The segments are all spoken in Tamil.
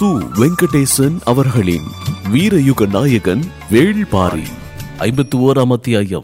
சு வெங்கடேசன் அவர்களின் வீரயுக நாயகன் வேள்பாரி ஐம்பத்தி ஓராம் அத்தியாயம்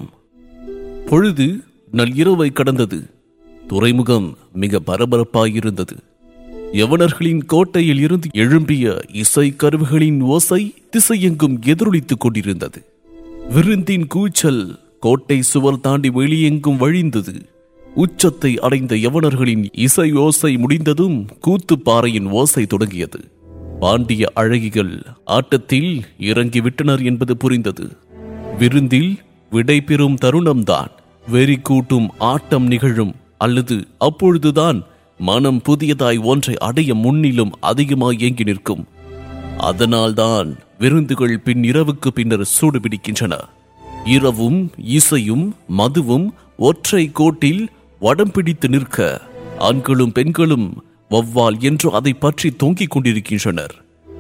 பொழுது நள்ளிரவை கடந்தது துறைமுகம் மிக பரபரப்பாயிருந்தது யவனர்களின் கோட்டையில் இருந்து எழும்பிய இசை கருவிகளின் ஓசை திசையெங்கும் எதிரொலித்துக் கொண்டிருந்தது விருந்தின் கூச்சல் கோட்டை சுவர் தாண்டி வெளியெங்கும் வழிந்தது உச்சத்தை அடைந்த யவனர்களின் இசை ஓசை முடிந்ததும் கூத்துப்பாறையின் ஓசை தொடங்கியது பாண்டிய அழகிகள் ஆட்டத்தில் இறங்கிவிட்டனர் என்பது புரிந்தது விருந்தில் விடைபெறும் தருணம்தான் வெறி கூட்டும் ஆட்டம் நிகழும் அல்லது அப்பொழுதுதான் மனம் புதியதாய் ஒன்றை அடைய முன்னிலும் அதிகமாய் ஏங்கி நிற்கும் அதனால்தான் விருந்துகள் பின் இரவுக்கு பின்னர் சூடு பிடிக்கின்றன இரவும் இசையும் மதுவும் ஒற்றை கோட்டில் வடம் பிடித்து நிற்க ஆண்களும் பெண்களும் வவ்வால் என்று அதை பற்றி தொங்கிக் கொண்டிருக்கின்றனர்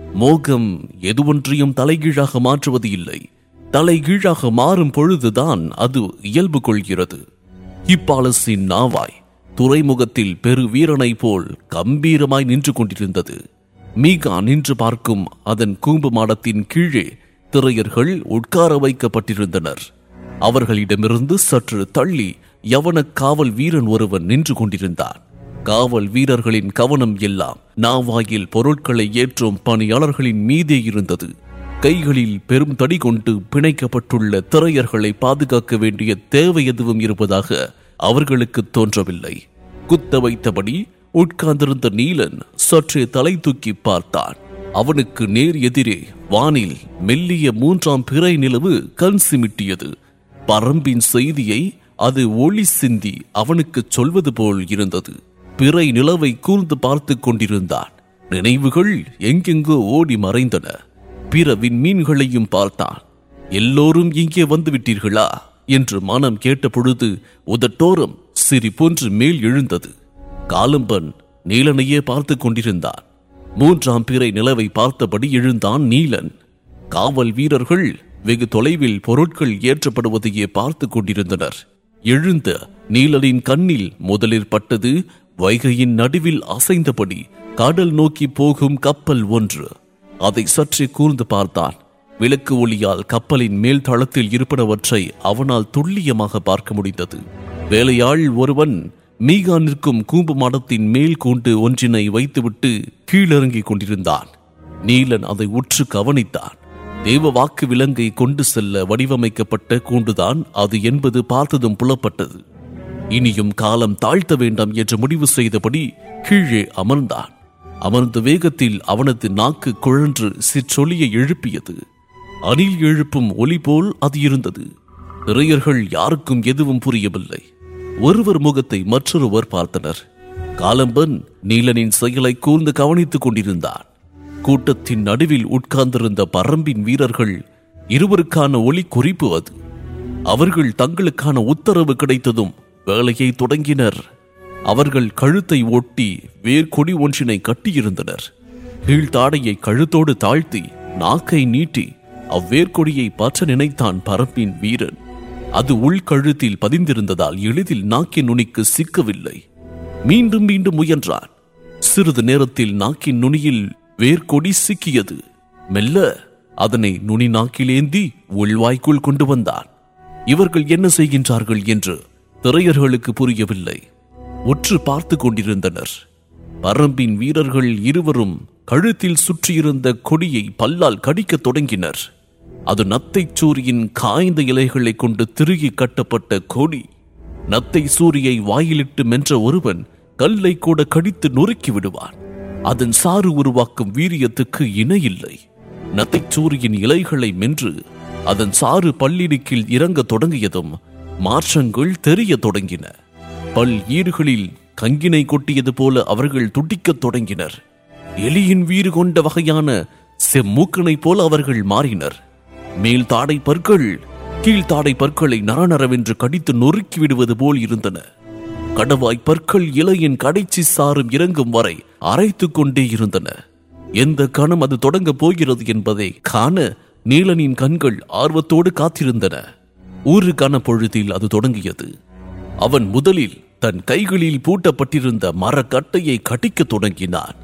மோகம் எதுவொன்றையும் தலைகீழாக மாற்றுவது இல்லை தலைகீழாக மாறும் பொழுதுதான் அது இயல்பு கொள்கிறது இப்பாலசின் நாவாய் துறைமுகத்தில் பெரு வீரனை போல் கம்பீரமாய் நின்று கொண்டிருந்தது மீகா நின்று பார்க்கும் அதன் கூம்பு மாடத்தின் கீழே திரையர்கள் உட்கார வைக்கப்பட்டிருந்தனர் அவர்களிடமிருந்து சற்று தள்ளி யவன காவல் வீரன் ஒருவன் நின்று கொண்டிருந்தான் காவல் வீரர்களின் கவனம் எல்லாம் நாவாயில் பொருட்களை ஏற்றும் பணியாளர்களின் மீதே இருந்தது கைகளில் பெரும் தடி கொண்டு பிணைக்கப்பட்டுள்ள திரையர்களை பாதுகாக்க வேண்டிய தேவை எதுவும் இருப்பதாக அவர்களுக்கு தோன்றவில்லை குத்த வைத்தபடி உட்கார்ந்திருந்த நீலன் சற்றே தலை தூக்கி பார்த்தான் அவனுக்கு நேர் எதிரே வானில் மெல்லிய மூன்றாம் பிறை நிலவு கண் சிமிட்டியது பரம்பின் செய்தியை அது ஒளி சிந்தி அவனுக்கு சொல்வது போல் இருந்தது பிறை நிலவை கூர்ந்து பார்த்துக் கொண்டிருந்தான் நினைவுகள் எங்கெங்கோ ஓடி மறைந்தன பிற விண்மீன்களையும் பார்த்தான் எல்லோரும் இங்கே வந்து விட்டீர்களா என்று மனம் கேட்ட பொழுது உதட்டோரம் சிரி போன்று மேல் எழுந்தது காலம்பன் நீலனையே பார்த்துக் கொண்டிருந்தான் மூன்றாம் பிறை நிலவை பார்த்தபடி எழுந்தான் நீலன் காவல் வீரர்கள் வெகு தொலைவில் பொருட்கள் ஏற்றப்படுவதையே பார்த்துக் கொண்டிருந்தனர் எழுந்த நீலனின் கண்ணில் முதலில் பட்டது வைகையின் நடுவில் அசைந்தபடி கடல் நோக்கி போகும் கப்பல் ஒன்று அதை சற்றே கூர்ந்து பார்த்தான் விளக்கு ஒளியால் கப்பலின் மேல் தளத்தில் இருப்பனவற்றை அவனால் துல்லியமாக பார்க்க முடிந்தது வேலையாள் ஒருவன் மீகா நிற்கும் கூம்பு மாடத்தின் மேல் கூண்டு ஒன்றினை வைத்துவிட்டு கீழிறங்கிக் கொண்டிருந்தான் நீலன் அதை உற்று கவனித்தான் தேவ வாக்கு விலங்கை கொண்டு செல்ல வடிவமைக்கப்பட்ட கூண்டுதான் அது என்பது பார்த்ததும் புலப்பட்டது இனியும் காலம் தாழ்த்த வேண்டாம் என்று முடிவு செய்தபடி கீழே அமர்ந்தான் அமர்ந்த வேகத்தில் அவனது நாக்கு குழன்று சிற்றொலியை எழுப்பியது அணில் எழுப்பும் ஒலி போல் அது இருந்தது இறையர்கள் யாருக்கும் எதுவும் புரியவில்லை ஒருவர் முகத்தை மற்றொருவர் பார்த்தனர் காலம்பன் நீலனின் செயலை கூர்ந்து கவனித்துக் கொண்டிருந்தான் கூட்டத்தின் நடுவில் உட்கார்ந்திருந்த பரம்பின் வீரர்கள் இருவருக்கான ஒளி குறிப்பு அது அவர்கள் தங்களுக்கான உத்தரவு கிடைத்ததும் வேலையை தொடங்கினர் அவர்கள் கழுத்தை ஒட்டி வேர்க்கொடி ஒன்றினை கட்டியிருந்தனர் கீழ்த்தாடையை கழுத்தோடு தாழ்த்தி நாக்கை நீட்டி அவ்வேர்க்கொடியை பற்ற நினைத்தான் பரம்பின் வீரன் அது உள்கழுத்தில் பதிந்திருந்ததால் எளிதில் நாக்கின் நுனிக்கு சிக்கவில்லை மீண்டும் மீண்டும் முயன்றான் சிறிது நேரத்தில் நாக்கின் நுனியில் வேர்க்கொடி சிக்கியது மெல்ல அதனை நுனி நாக்கிலேந்தி உள்வாய்க்குள் கொண்டு வந்தான் இவர்கள் என்ன செய்கின்றார்கள் என்று திரையர்களுக்கு புரியவில்லை உற்று பார்த்து கொண்டிருந்தனர் பரம்பின் வீரர்கள் இருவரும் கழுத்தில் சுற்றியிருந்த கொடியை பல்லால் கடிக்கத் தொடங்கினர் அது நத்தைச் சூரியின் காய்ந்த இலைகளை கொண்டு திருகி கட்டப்பட்ட கொடி நத்தை சூரியை வாயிலிட்டு மென்ற ஒருவன் கல்லை கூட கடித்து நொறுக்கி விடுவான் அதன் சாறு உருவாக்கும் வீரியத்துக்கு இணையில்லை நத்தைச் சூரியின் இலைகளை மென்று அதன் சாறு பல்லிடுக்கில் இறங்கத் தொடங்கியதும் மாற்றங்கள் தெரிய தொடங்கின பல் ஈறுகளில் கங்கினை கொட்டியது போல அவர்கள் துடிக்கத் தொடங்கினர் எலியின் வீறு கொண்ட வகையான செம்மூக்கனைப் போல அவர்கள் மாறினர் மேல் தாடை பற்கள் கீழ்த்தாடை பற்களை நரநரவென்று கடித்து நொறுக்கி விடுவது போல் இருந்தன கடவாய் பற்கள் இலையின் கடைச்சி சாரும் இறங்கும் வரை அரைத்துக் கொண்டே இருந்தன எந்த கணம் அது தொடங்கப் போகிறது என்பதை காண நீலனின் கண்கள் ஆர்வத்தோடு காத்திருந்தன ஒரு கன பொழுதில் அது தொடங்கியது அவன் முதலில் தன் கைகளில் பூட்டப்பட்டிருந்த மரக்கட்டையை கடிக்கத் தொடங்கினான்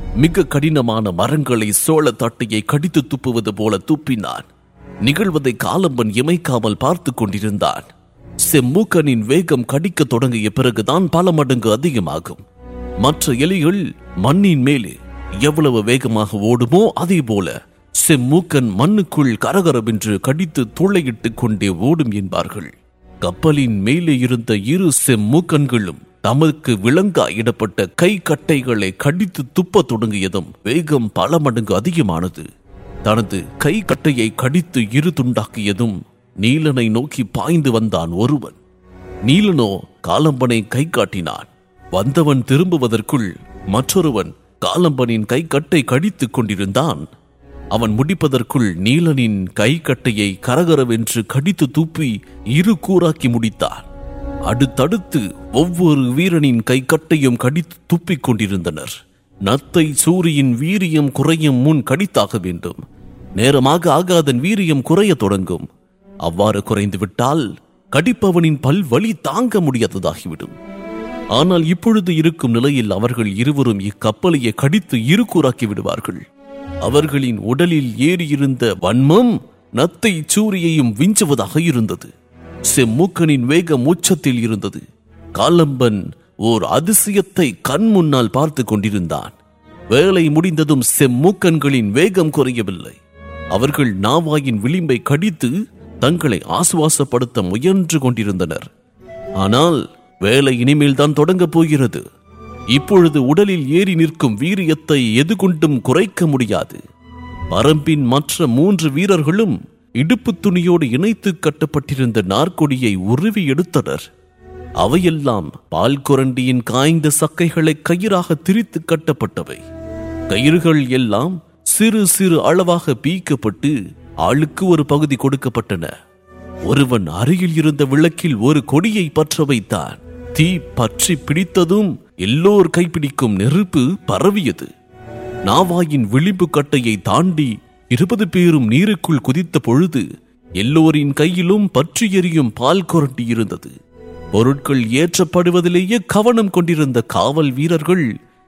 மிக கடினமான மரங்களை சோள தட்டையை கடித்து துப்புவது போல துப்பினான் நிகழ்வதை காலம்பன் இமைக்காமல் பார்த்து கொண்டிருந்தான் செம்மூக்கனின் வேகம் கடிக்கத் தொடங்கிய பிறகுதான் பல மடங்கு அதிகமாகும் மற்ற எலிகள் மண்ணின் மேலே எவ்வளவு வேகமாக ஓடுமோ அதே போல செம்மூக்கன் மண்ணுக்குள் கரகரவென்று கடித்து துளையிட்டுக் கொண்டே ஓடும் என்பார்கள் கப்பலின் மேலே இருந்த இரு செம்மூக்கன்களும் தமக்கு விலங்காயிடப்பட்ட கை கட்டைகளை கடித்து துப்பத் தொடங்கியதும் வேகம் பல மடங்கு அதிகமானது தனது கை கட்டையை கடித்து இரு துண்டாக்கியதும் நீலனை நோக்கி பாய்ந்து வந்தான் ஒருவன் நீலனோ காலம்பனை கை காட்டினான் வந்தவன் திரும்புவதற்குள் மற்றொருவன் காலம்பனின் கை கட்டை கடித்துக் கொண்டிருந்தான் அவன் முடிப்பதற்குள் நீலனின் கை கட்டையை கரகரவென்று கடித்து தூப்பி இரு கூறாக்கி முடித்தான் அடுத்தடுத்து ஒவ்வொரு வீரனின் கை கட்டையும் கடித்து துப்பிக் கொண்டிருந்தனர் நத்தை சூரியின் வீரியம் குறையும் முன் கடித்தாக வேண்டும் நேரமாக ஆகாதன் வீரியம் குறையத் தொடங்கும் அவ்வாறு குறைந்து விட்டால் கடிப்பவனின் பல் வலி தாங்க முடியாததாகிவிடும் ஆனால் இப்பொழுது இருக்கும் நிலையில் அவர்கள் இருவரும் இக்கப்பலையை கடித்து இருக்கூறாக்கி விடுவார்கள் அவர்களின் உடலில் ஏறியிருந்த வன்மம் நத்தை சூரியையும் விஞ்சுவதாக இருந்தது செம்மூக்கனின் வேகம் உச்சத்தில் இருந்தது காலம்பன் ஓர் அதிசயத்தை கண் முன்னால் பார்த்து கொண்டிருந்தான் வேலை முடிந்ததும் செம்மூக்கன்களின் வேகம் குறையவில்லை அவர்கள் நாவாயின் விளிம்பை கடித்து தங்களை ஆசுவாசப்படுத்த முயன்று கொண்டிருந்தனர் ஆனால் வேலை இனிமேல் தான் தொடங்கப் போகிறது இப்பொழுது உடலில் ஏறி நிற்கும் வீரியத்தை எது கொண்டும் குறைக்க முடியாது பரம்பின் மற்ற மூன்று வீரர்களும் இடுப்பு துணியோடு இணைத்து கட்டப்பட்டிருந்த நாற்கொடியை உருவி எடுத்தனர் அவையெல்லாம் பால் குரண்டியின் காய்ந்த சக்கைகளை கயிறாக திரித்து கட்டப்பட்டவை கயிறுகள் எல்லாம் சிறு சிறு அளவாக பீக்கப்பட்டு ஆளுக்கு ஒரு பகுதி கொடுக்கப்பட்டன ஒருவன் அருகில் இருந்த விளக்கில் ஒரு கொடியை பற்ற வைத்தான் தீ பற்றி பிடித்ததும் எல்லோர் கைப்பிடிக்கும் நெருப்பு பரவியது நாவாயின் விளிம்பு கட்டையை தாண்டி இருபது பேரும் நீருக்குள் குதித்த பொழுது எல்லோரின் கையிலும் பற்றி எரியும் பால் கொரட்டி இருந்தது பொருட்கள் ஏற்றப்படுவதிலேயே கவனம் கொண்டிருந்த காவல் வீரர்கள்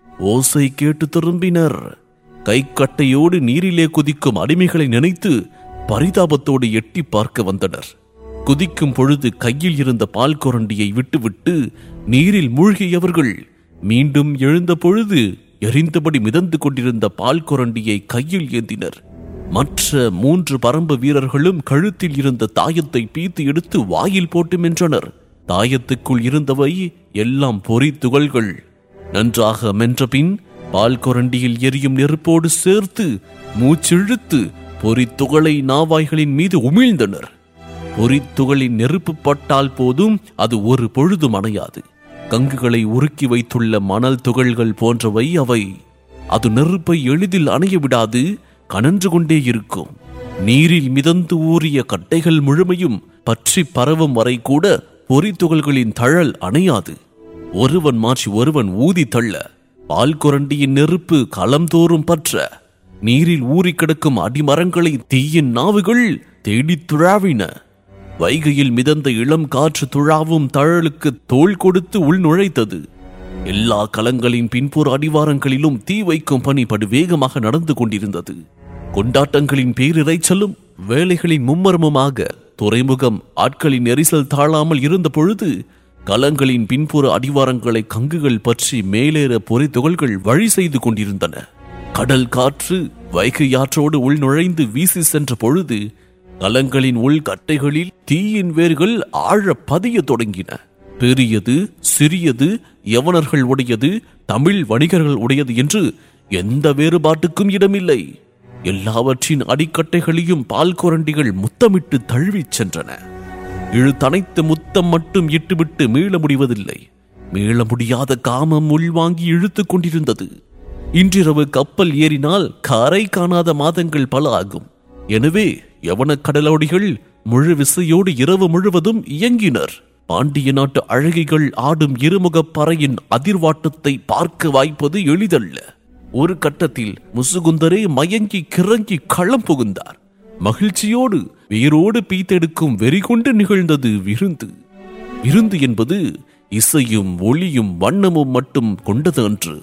ஓசை கேட்டு திரும்பினர் கைக்கட்டையோடு நீரிலே குதிக்கும் அடிமைகளை நினைத்து பரிதாபத்தோடு எட்டி பார்க்க வந்தனர் குதிக்கும் பொழுது கையில் இருந்த பால் கொரண்டியை விட்டுவிட்டு நீரில் மூழ்கியவர்கள் மீண்டும் எழுந்த பொழுது எரிந்தபடி மிதந்து கொண்டிருந்த பால் கொரண்டியை கையில் ஏந்தினர் மற்ற மூன்று பரம்பு வீரர்களும் கழுத்தில் இருந்த தாயத்தை பீத்து எடுத்து வாயில் போட்டு மென்றனர் தாயத்துக்குள் இருந்தவை எல்லாம் பொறி துகள்கள் நன்றாக மென்றபின் பால் கொரண்டியில் எரியும் நெருப்போடு சேர்த்து மூச்சிழுத்து பொறி துகளை நாவாய்களின் மீது உமிழ்ந்தனர் பொறித்துகளின் நெருப்பு பட்டால் போதும் அது ஒரு பொழுதும் அணையாது கங்குகளை உருக்கி வைத்துள்ள மணல் துகள்கள் போன்றவை அவை அது நெருப்பை எளிதில் அணைய விடாது கனன்று கொண்டே இருக்கும் நீரில் மிதந்து ஊறிய கட்டைகள் முழுமையும் பற்றி பரவும் வரை கூட பொறித்துகள்களின் தழல் அணையாது ஒருவன் மாற்றி ஒருவன் ஊதி தள்ள பால் குரண்டியின் நெருப்பு களம்தோறும் பற்ற நீரில் ஊறி கிடக்கும் அடிமரங்களை தீயின் நாவுகள் தேடித் துழாவின வைகையில் மிதந்த இளம் காற்று துழாவும் தழலுக்கு தோள் கொடுத்து உள் நுழைத்தது எல்லா கலங்களின் பின்புற அடிவாரங்களிலும் தீ வைக்கும் பணி படு வேகமாக நடந்து கொண்டிருந்தது கொண்டாட்டங்களின் பேரிரைச்சலும் வேலைகளின் மும்மரமுமாக துறைமுகம் ஆட்களின் நெரிசல் தாழாமல் இருந்த பொழுது கலங்களின் பின்புற அடிவாரங்களை கங்குகள் பற்றி மேலேற பொறி துகள்கள் வழி செய்து கொண்டிருந்தன கடல் காற்று வைகை ஆற்றோடு உள் நுழைந்து வீசி சென்ற பொழுது கலங்களின் உள் கட்டைகளில் தீயின் வேர்கள் ஆழ பதிய தொடங்கின பெரியது சிறியது யவனர்கள் உடையது தமிழ் வணிகர்கள் உடையது என்று எந்த வேறுபாட்டுக்கும் இடமில்லை எல்லாவற்றின் அடிக்கட்டைகளையும் பால் குரண்டிகள் முத்தமிட்டு தழுவிச் சென்றன இழுத்தனைத்து முத்தம் மட்டும் இட்டுவிட்டு மீள முடிவதில்லை மீள முடியாத காமம் உள்வாங்கி இழுத்துக் கொண்டிருந்தது இன்றிரவு கப்பல் ஏறினால் கரை காணாத மாதங்கள் பல ஆகும் எனவே யவன கடலோடிகள் முழு விசையோடு இரவு முழுவதும் இயங்கினர் பாண்டிய நாட்டு அழகிகள் ஆடும் இருமுகப் பறையின் அதிர்வாட்டத்தை பார்க்க வாய்ப்பது எளிதல்ல ஒரு கட்டத்தில் முசுகுந்தரே மயங்கி கிறங்கி களம் புகுந்தார் மகிழ்ச்சியோடு வேரோடு பீத்தெடுக்கும் வெறி கொண்டு நிகழ்ந்தது விருந்து விருந்து என்பது இசையும் ஒளியும் வண்ணமும் மட்டும் கொண்டது அன்று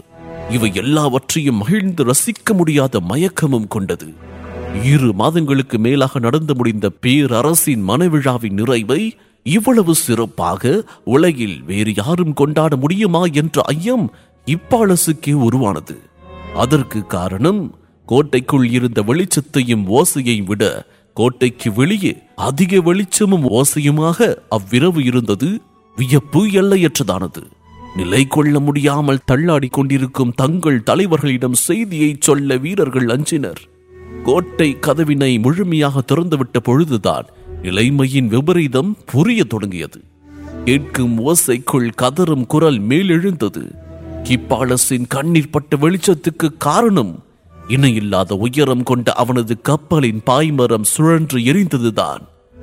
இவை எல்லாவற்றையும் மகிழ்ந்து ரசிக்க முடியாத மயக்கமும் கொண்டது இரு மாதங்களுக்கு மேலாக நடந்து முடிந்த பேரரசின் மனவிழாவின் நிறைவை இவ்வளவு சிறப்பாக உலகில் வேறு யாரும் கொண்டாட முடியுமா என்ற ஐயம் இப்பாலசுக்கே உருவானது அதற்கு காரணம் கோட்டைக்குள் இருந்த வெளிச்சத்தையும் ஓசையையும் விட கோட்டைக்கு வெளியே அதிக வெளிச்சமும் ஓசையுமாக அவ்விரவு இருந்தது வியப்பு எல்லையற்றதானது நிலை கொள்ள முடியாமல் தள்ளாடிக் கொண்டிருக்கும் தங்கள் தலைவர்களிடம் செய்தியை சொல்ல வீரர்கள் அஞ்சினர் கோட்டை கதவினை முழுமையாக திறந்துவிட்ட பொழுதுதான் நிலைமையின் விபரீதம் புரிய தொடங்கியது கேட்கும் ஓசைக்குள் கதறும் குரல் மேலெழுந்தது கிப்பாலசின் கண்ணீர் பட்ட வெளிச்சத்துக்கு காரணம் இணையில்லாத உயரம் கொண்ட அவனது கப்பலின் பாய்மரம் சுழன்று எரிந்ததுதான்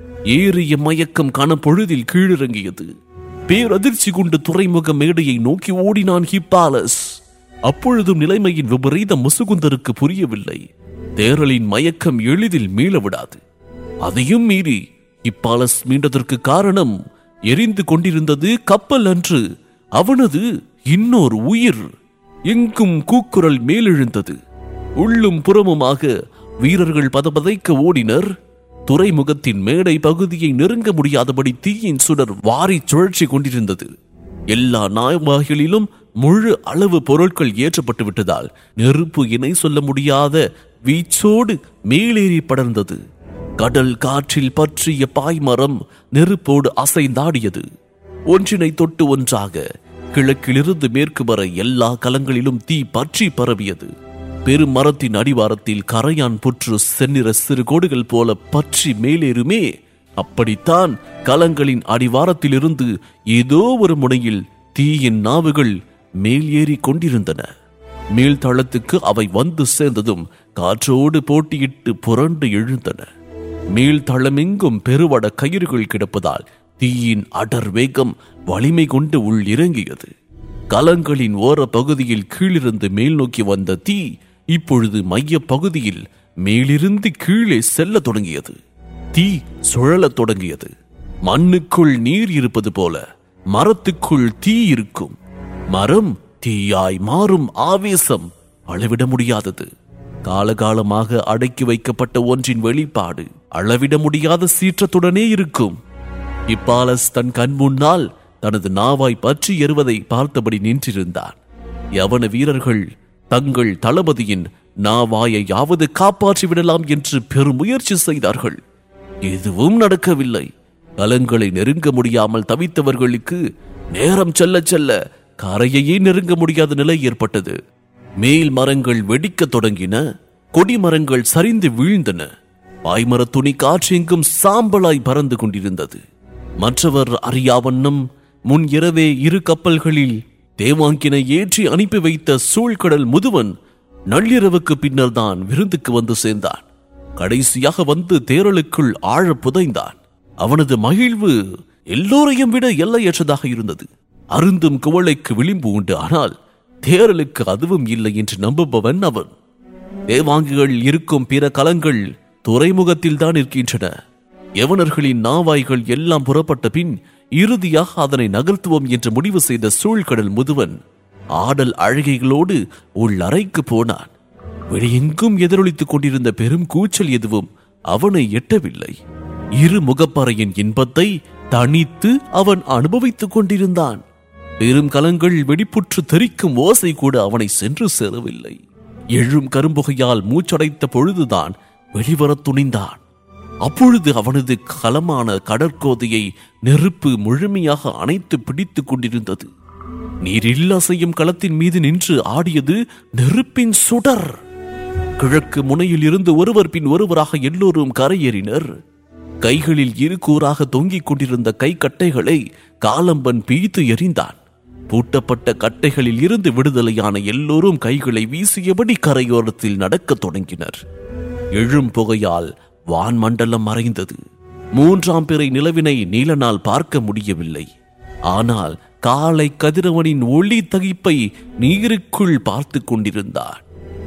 ஏறிய மயக்கம் கனப்பொழுதில் கீழிறங்கியது பேரதிர்ச்சி கொண்டு துறைமுக மேடையை நோக்கி ஓடினான் ஹிப்பாலஸ் அப்பொழுதும் நிலைமையின் விபரீதம் முசுகுந்தருக்கு புரியவில்லை தேரலின் மயக்கம் எளிதில் மீள விடாது அதையும் மீறி இப்பாலஸ் மீண்டதற்கு காரணம் எரிந்து கொண்டிருந்தது கப்பல் அன்று அவனது இன்னொரு உயிர் எங்கும் கூக்குரல் மேலெழுந்தது உள்ளும் புறமுமாக வீரர்கள் பதபதைக்க ஓடினர் துறைமுகத்தின் மேடை பகுதியை நெருங்க முடியாதபடி தீயின் சுடர் வாரி சுழற்சி கொண்டிருந்தது எல்லா நாய்வாய்களிலும் முழு அளவு பொருட்கள் ஏற்றப்பட்டு விட்டதால் நெருப்பு இணை சொல்ல முடியாத வீச்சோடு மேலேறி படர்ந்தது கடல் காற்றில் பற்றிய பாய்மரம் நெருப்போடு அசைந்தாடியது ஒன்றினை தொட்டு ஒன்றாக கிழக்கிலிருந்து மேற்கு வரை எல்லா கலங்களிலும் தீ பற்றி பரவியது பெரும் மரத்தின் அடிவாரத்தில் கரையான் புற்று செந்நிற சிறு கோடுகள் போல பற்றி மேலேறுமே அப்படித்தான் கலங்களின் அடிவாரத்திலிருந்து ஏதோ ஒரு முனையில் தீயின் நாவுகள் மேல் ஏறி கொண்டிருந்தன மேல் தளத்துக்கு அவை வந்து சேர்ந்ததும் காற்றோடு போட்டியிட்டு புரண்டு எழுந்தன மேல் தளமெங்கும் பெருவட கயிறுகள் கிடப்பதால் தீயின் அடர் வேகம் வலிமை கொண்டு உள் இறங்கியது கலங்களின் ஓர பகுதியில் கீழிருந்து மேல் நோக்கி வந்த தீ இப்பொழுது மைய பகுதியில் மேலிருந்து கீழே செல்ல தொடங்கியது தீ சுழலத் தொடங்கியது மண்ணுக்குள் நீர் இருப்பது போல மரத்துக்குள் தீ இருக்கும் மரம் தீயாய் மாறும் ஆவேசம் அளவிட முடியாதது காலகாலமாக அடக்கி வைக்கப்பட்ட ஒன்றின் வெளிப்பாடு அளவிட முடியாத சீற்றத்துடனே இருக்கும் இப்பாலஸ் தன் கண் முன்னால் தனது நாவாய் பற்றி எறுவதை பார்த்தபடி நின்றிருந்தான் யவன வீரர்கள் தங்கள் தளபதியின் நாவாயையாவது காப்பாற்றி விடலாம் என்று பெருமுயற்சி செய்தார்கள் எதுவும் நடக்கவில்லை கலங்களை நெருங்க முடியாமல் தவித்தவர்களுக்கு நேரம் செல்ல செல்ல கரையையே நெருங்க முடியாத நிலை ஏற்பட்டது மேல் மரங்கள் வெடிக்கத் தொடங்கின கொடி மரங்கள் சரிந்து வீழ்ந்தன பாய்மரத் துணி காற்றெங்கும் சாம்பலாய் பறந்து கொண்டிருந்தது மற்றவர் அறியாவண்ணம் முன் இரவே இரு கப்பல்களில் தேவாங்கினை ஏற்றி அனுப்பி வைத்த சூழ்கடல் முதுவன் நள்ளிரவுக்கு பின்னர் தான் விருந்துக்கு வந்து சேர்ந்தான் கடைசியாக வந்து தேரலுக்குள் ஆழ புதைந்தான் அவனது மகிழ்வு எல்லோரையும் விட எல்லையற்றதாக இருந்தது அருந்தும் குவளைக்கு விளிம்பு உண்டு ஆனால் தேரலுக்கு அதுவும் இல்லை என்று நம்புபவன் அவன் தேவாங்கிகள் இருக்கும் பிற கலங்கள் துறைமுகத்தில் தான் இருக்கின்றன யவனர்களின் நாவாய்கள் எல்லாம் புறப்பட்ட பின் இறுதியாக அதனை நகர்த்துவோம் என்று முடிவு செய்த சூழ்கடல் முதுவன் ஆடல் அழகைகளோடு உள்ளறைக்கு போனான் வெளியெங்கும் எதிரொலித்துக் கொண்டிருந்த பெரும் கூச்சல் எதுவும் அவனை எட்டவில்லை இரு முகப்பறையின் இன்பத்தை தனித்து அவன் அனுபவித்துக் கொண்டிருந்தான் பெரும் கலங்கள் வெடிப்புற்று தெறிக்கும் ஓசை கூட அவனை சென்று சேரவில்லை எழும் கரும்புகையால் மூச்சடைத்த பொழுதுதான் வெளிவரத் துணிந்தான் அப்பொழுது அவனது கலமான கடற்கோதையை நெருப்பு முழுமையாக அணைத்து பிடித்துக் கொண்டிருந்தது நீரில் அசையும் களத்தின் மீது நின்று ஆடியது நெருப்பின் சுடர் கிழக்கு முனையில் இருந்து ஒருவர் பின் ஒருவராக எல்லோரும் கரையேறினர் கைகளில் இரு கூறாக தொங்கிக் கொண்டிருந்த கை கட்டைகளை காலம்பன் பீத்து எறிந்தான் பூட்டப்பட்ட கட்டைகளில் இருந்து விடுதலையான எல்லோரும் கைகளை வீசியபடி கரையோரத்தில் நடக்கத் தொடங்கினர் எழும் புகையால் வான்மண்டலம் மறைந்தது மூன்றாம் பிறை நிலவினை நீலனால் பார்க்க முடியவில்லை ஆனால் காலை கதிரவனின் ஒளி தகிப்பை நீருக்குள் பார்த்து கொண்டிருந்தான்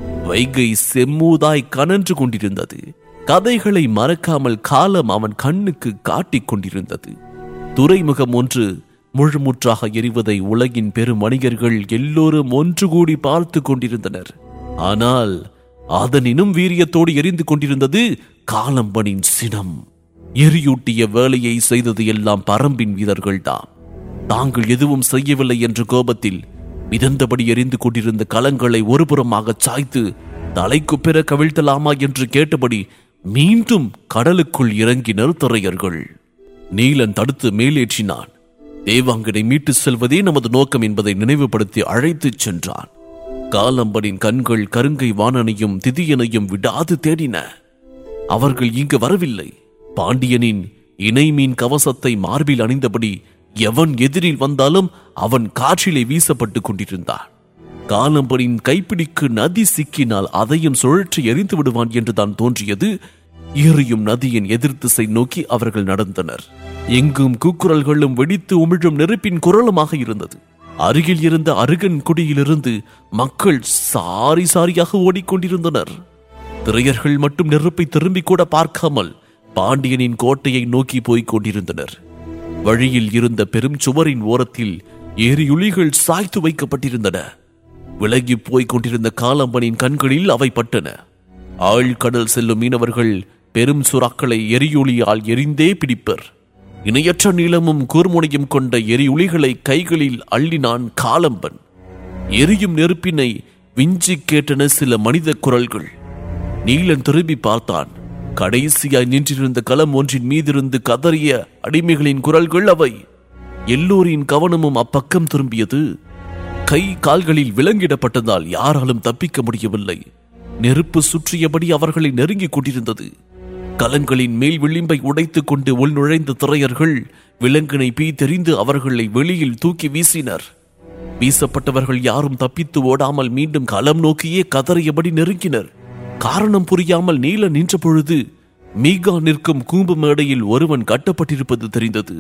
வைகை செம்மூதாய் கனன்று கொண்டிருந்தது கதைகளை மறக்காமல் காலம் அவன் கண்ணுக்கு காட்டிக் கொண்டிருந்தது துறைமுகம் ஒன்று முழுமுற்றாக எரிவதை உலகின் பெரும் வணிகர்கள் எல்லோரும் ஒன்று கூடி பார்த்து கொண்டிருந்தனர் ஆனால் அதனினும் வீரியத்தோடு எரிந்து கொண்டிருந்தது காலம்பனின் சினம் எரியூட்டிய வேலையை செய்தது எல்லாம் பரம்பின் வீரர்கள்தான் தாங்கள் எதுவும் செய்யவில்லை என்ற கோபத்தில் மிதந்தபடி எரிந்து கொண்டிருந்த கலங்களை ஒருபுறமாக சாய்த்து தலைக்கு பிற கவிழ்த்தலாமா என்று கேட்டபடி மீண்டும் கடலுக்குள் இறங்கினர் துறையர்கள் நீலன் தடுத்து மேலேற்றினான் தேவாங்கனை மீட்டு செல்வதே நமது நோக்கம் என்பதை நினைவுபடுத்தி அழைத்துச் சென்றான் காலம்பனின் கண்கள் கருங்கை வாணனையும் திதியனையும் விடாது தேடின அவர்கள் இங்கு வரவில்லை பாண்டியனின் இணைமீன் கவசத்தை மார்பில் அணிந்தபடி எவன் எதிரில் வந்தாலும் அவன் காற்றிலே வீசப்பட்டுக் கொண்டிருந்தான் காலம்பனின் கைப்பிடிக்கு நதி சிக்கினால் அதையும் சுழற்றி எரிந்து விடுவான் என்று தான் தோன்றியது எரியும் நதியின் எதிர் திசை நோக்கி அவர்கள் நடந்தனர் எங்கும் கூக்குரல்களும் வெடித்து உமிழும் நெருப்பின் குரலுமாக இருந்தது அருகில் இருந்த அருகன் குடியிலிருந்து மக்கள் சாரி சாரியாக ஓடிக்கொண்டிருந்தனர் திரையர்கள் மட்டும் நெருப்பை திரும்பி கூட பார்க்காமல் பாண்டியனின் கோட்டையை நோக்கி போய்க் கொண்டிருந்தனர் வழியில் இருந்த பெரும் சுவரின் ஓரத்தில் எரியுளிகள் சாய்த்து வைக்கப்பட்டிருந்தன விலகி போய்க் கொண்டிருந்த காலம்பனின் கண்களில் அவை பட்டன ஆழ்கடல் செல்லும் மீனவர்கள் பெரும் சுறாக்களை எரியுளியால் எரிந்தே பிடிப்பர் இணையற்ற நீளமும் கூர்முனையும் கொண்ட எரியுளிகளை கைகளில் அள்ளினான் காலம்பன் எரியும் நெருப்பினை விஞ்சி கேட்டன சில மனித குரல்கள் நீலன் திரும்பி பார்த்தான் கடைசியாய் நின்றிருந்த களம் ஒன்றின் மீதிருந்து கதறிய அடிமைகளின் குரல்கள் அவை எல்லோரின் கவனமும் அப்பக்கம் திரும்பியது கை கால்களில் விலங்கிடப்பட்டதால் யாராலும் தப்பிக்க முடியவில்லை நெருப்பு சுற்றியபடி அவர்களை நெருங்கிக் கொண்டிருந்தது கலங்களின் மேல் விளிம்பை உடைத்துக் கொண்டு உள் நுழைந்த திரையர்கள் விலங்கினை பீ தெரிந்து அவர்களை வெளியில் தூக்கி வீசினர் வீசப்பட்டவர்கள் யாரும் தப்பித்து ஓடாமல் மீண்டும் களம் நோக்கியே கதறியபடி நெருங்கினர் காரணம் புரியாமல் நீல நின்ற பொழுது மீகா நிற்கும் கூம்பு மேடையில் ஒருவன் கட்டப்பட்டிருப்பது தெரிந்தது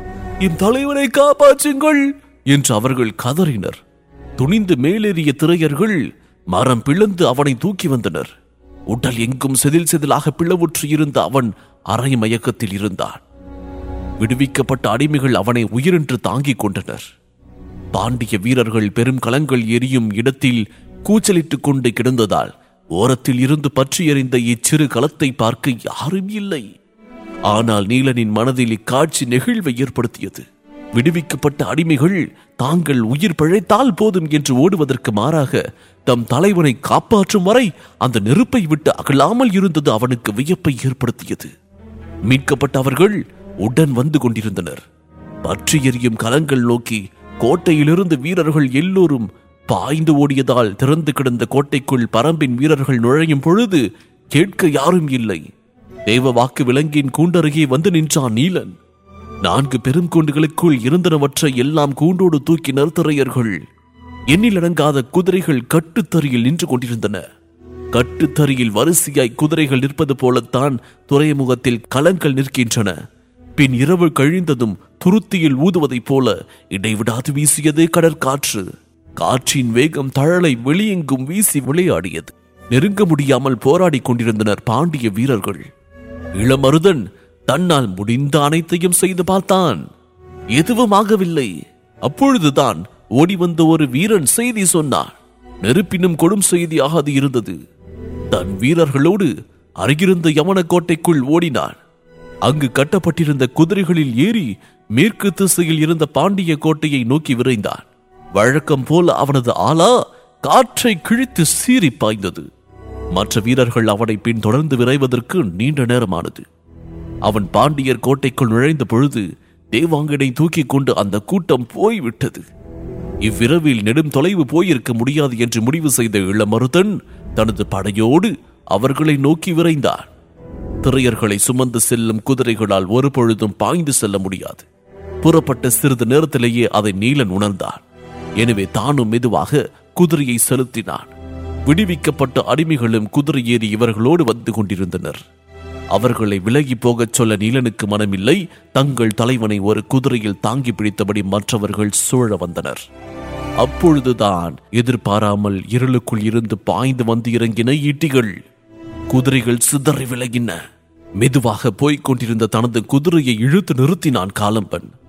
என் தலைவனை காப்பாற்றுங்கள் என்று அவர்கள் கதறினர் துணிந்து மேலேறிய திரையர்கள் மரம் பிளந்து அவனை தூக்கி வந்தனர் உடல் எங்கும் செதில் செதிலாக பிளவுற்று இருந்த அவன் அரை மயக்கத்தில் இருந்தான் விடுவிக்கப்பட்ட அடிமைகள் அவனை உயிரென்று தாங்கிக் கொண்டனர் பாண்டிய வீரர்கள் பெரும் களங்கள் எரியும் இடத்தில் கூச்சலிட்டுக் கொண்டு கிடந்ததால் ஓரத்தில் இருந்து பற்றி எறிந்த இச்சிறு களத்தை பார்க்க யாரும் இல்லை ஆனால் நீலனின் மனதில் இக்காட்சி நெகிழ்வை ஏற்படுத்தியது விடுவிக்கப்பட்ட அடிமைகள் தாங்கள் உயிர் பிழைத்தால் போதும் என்று ஓடுவதற்கு மாறாக தம் தலைவனை காப்பாற்றும் வரை அந்த நெருப்பை விட்டு அகலாமல் இருந்தது அவனுக்கு வியப்பை ஏற்படுத்தியது மீட்கப்பட்ட அவர்கள் உடன் வந்து கொண்டிருந்தனர் பற்றி எரியும் கலங்கள் நோக்கி கோட்டையிலிருந்து வீரர்கள் எல்லோரும் பாய்ந்து ஓடியதால் திறந்து கிடந்த கோட்டைக்குள் பரம்பின் வீரர்கள் நுழையும் பொழுது கேட்க யாரும் இல்லை தேவ வாக்கு விலங்கின் கூண்டருகே வந்து நின்றான் நீலன் நான்கு பெரும் கூண்டுகளுக்குள் இருந்தனவற்றை எல்லாம் கூண்டோடு தூக்கினர் திரையர்கள் எண்ணிலடங்காத குதிரைகள் கட்டுத்தறியில் நின்று கொண்டிருந்தன கட்டுத்தறியில் வரிசையாய் குதிரைகள் நிற்பது போலத்தான் துறைமுகத்தில் கலங்கள் நிற்கின்றன பின் இரவு கழிந்ததும் துருத்தியில் ஊதுவதைப் போல இடைவிடாது வீசியது கடற்காற்று காற்றின் வேகம் தழலை வெளியெங்கும் வீசி விளையாடியது நெருங்க முடியாமல் போராடிக் கொண்டிருந்தனர் பாண்டிய வீரர்கள் இளமருதன் தன்னால் முடிந்த அனைத்தையும் செய்து பார்த்தான் எதுவும் ஆகவில்லை அப்பொழுதுதான் ஓடி வந்த ஒரு வீரன் செய்தி சொன்னான் நெருப்பினும் கொடும் செய்தியாக அது இருந்தது தன் வீரர்களோடு அருகிருந்த யமன கோட்டைக்குள் ஓடினான் அங்கு கட்டப்பட்டிருந்த குதிரைகளில் ஏறி மேற்கு திசையில் இருந்த பாண்டிய கோட்டையை நோக்கி விரைந்தான் வழக்கம் போல அவனது ஆளா காற்றை கிழித்து சீறி பாய்ந்தது மற்ற வீரர்கள் அவனை பின்தொடர்ந்து விரைவதற்கு நீண்ட நேரமானது அவன் பாண்டியர் கோட்டைக்குள் நுழைந்த பொழுது தேவாங்கனை தூக்கிக் கொண்டு அந்த கூட்டம் போய்விட்டது இவ்விரவில் நெடும் தொலைவு போயிருக்க முடியாது என்று முடிவு செய்த இளமருதன் தனது படையோடு அவர்களை நோக்கி விரைந்தான் திரையர்களை சுமந்து செல்லும் குதிரைகளால் ஒரு பொழுதும் பாய்ந்து செல்ல முடியாது புறப்பட்ட சிறிது நேரத்திலேயே அதை நீலன் உணர்ந்தான் எனவே தானும் மெதுவாக குதிரையை செலுத்தினான் விடுவிக்கப்பட்ட அடிமைகளும் குதிரை ஏறி இவர்களோடு வந்து கொண்டிருந்தனர் அவர்களை விலகி போகச் சொல்ல நீலனுக்கு மனமில்லை தங்கள் தலைவனை ஒரு குதிரையில் தாங்கி பிடித்தபடி மற்றவர்கள் சூழ வந்தனர் அப்பொழுதுதான் எதிர்பாராமல் இருளுக்குள் இருந்து பாய்ந்து வந்து இறங்கின ஈட்டிகள் குதிரைகள் சிதறி விலகின மெதுவாக போய்க் கொண்டிருந்த தனது குதிரையை இழுத்து நிறுத்தினான் காலம்பன்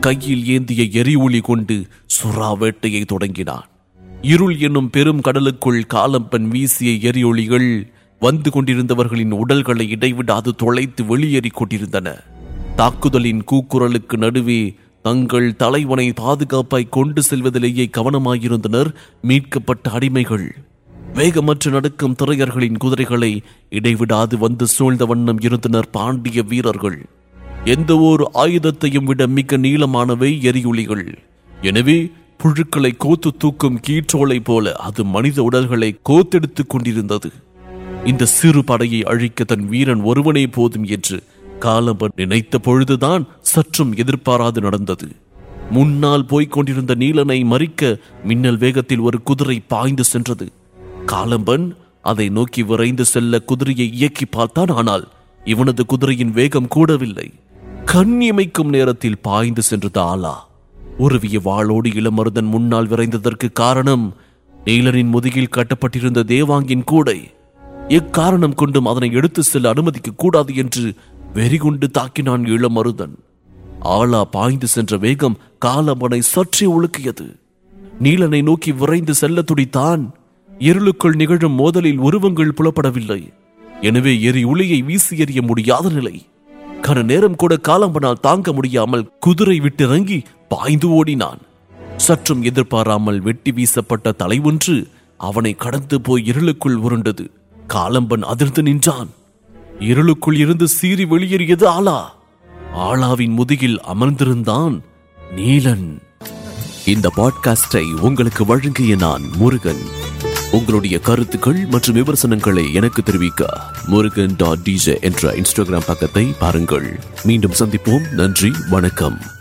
கையில் ஏந்திய எரிஒளி கொண்டு சுறா வேட்டையை தொடங்கினான் இருள் என்னும் பெரும் கடலுக்குள் காலம்பன் வீசிய எரிஒளிகள் வந்து கொண்டிருந்தவர்களின் உடல்களை இடைவிடாது தொலைத்து வெளியேறிக் கொண்டிருந்தன தாக்குதலின் கூக்குரலுக்கு நடுவே தங்கள் தலைவனை பாதுகாப்பாய் கொண்டு செல்வதிலேயே கவனமாயிருந்தனர் மீட்கப்பட்ட அடிமைகள் வேகமற்று நடக்கும் திரையர்களின் குதிரைகளை இடைவிடாது வந்து சூழ்ந்த வண்ணம் இருந்தனர் பாண்டிய வீரர்கள் எந்த ஒரு ஆயுதத்தையும் விட மிக நீளமானவை எரியுளிகள் எனவே புழுக்களை கோத்து தூக்கும் கீற்றோலை போல அது மனித உடல்களை கோத்தெடுத்துக் கொண்டிருந்தது இந்த சிறு படையை அழிக்க தன் வீரன் ஒருவனே போதும் என்று காலம்பன் நினைத்த பொழுதுதான் சற்றும் எதிர்பாராது நடந்தது முன்னால் போய்க் கொண்டிருந்த நீலனை மறிக்க மின்னல் வேகத்தில் ஒரு குதிரை பாய்ந்து சென்றது காலம்பன் அதை நோக்கி விரைந்து செல்ல குதிரையை இயக்கி பார்த்தான் ஆனால் இவனது குதிரையின் வேகம் கூடவில்லை கண் இமைக்கும் நேரத்தில் பாய்ந்து சென்றது ஆலா உருவிய வாளோடு இளமருதன் முன்னால் விரைந்ததற்கு காரணம் நீலனின் முதுகில் கட்டப்பட்டிருந்த தேவாங்கின் கூடை எக்காரணம் கொண்டும் அதனை எடுத்து செல்ல அனுமதிக்க கூடாது என்று வெறிகொண்டு தாக்கினான் இளமருதன் ஆலா பாய்ந்து சென்ற வேகம் காலம்பனை சற்றே உலுக்கியது நீலனை நோக்கி விரைந்து செல்ல துடித்தான் இருளுக்குள் நிகழும் மோதலில் உருவங்கள் புலப்படவில்லை எனவே எரி ஒளியை வீசி எறிய முடியாத நிலை கன நேரம் கூட காலம்பனால் தாங்க முடியாமல் குதிரை விட்டிறங்கி பாய்ந்து ஓடினான் சற்றும் எதிர்பாராமல் வெட்டி வீசப்பட்ட தலை ஒன்று அவனை கடந்து போய் இருளுக்குள் உருண்டது காலம்பன் அதிர்ந்து நின்றான் இருளுக்குள் இருந்து சீறி வெளியேறியது ஆலா ஆலாவின் முதுகில் அமர்ந்திருந்தான் நீலன் இந்த பாட்காஸ்டை உங்களுக்கு வழங்கிய நான் முருகன் உங்களுடைய கருத்துக்கள் மற்றும் விமர்சனங்களை எனக்கு தெரிவிக்க முருகன் டாட் டிஜே என்ற இன்ஸ்டாகிராம் பக்கத்தை பாருங்கள் மீண்டும் சந்திப்போம் நன்றி வணக்கம்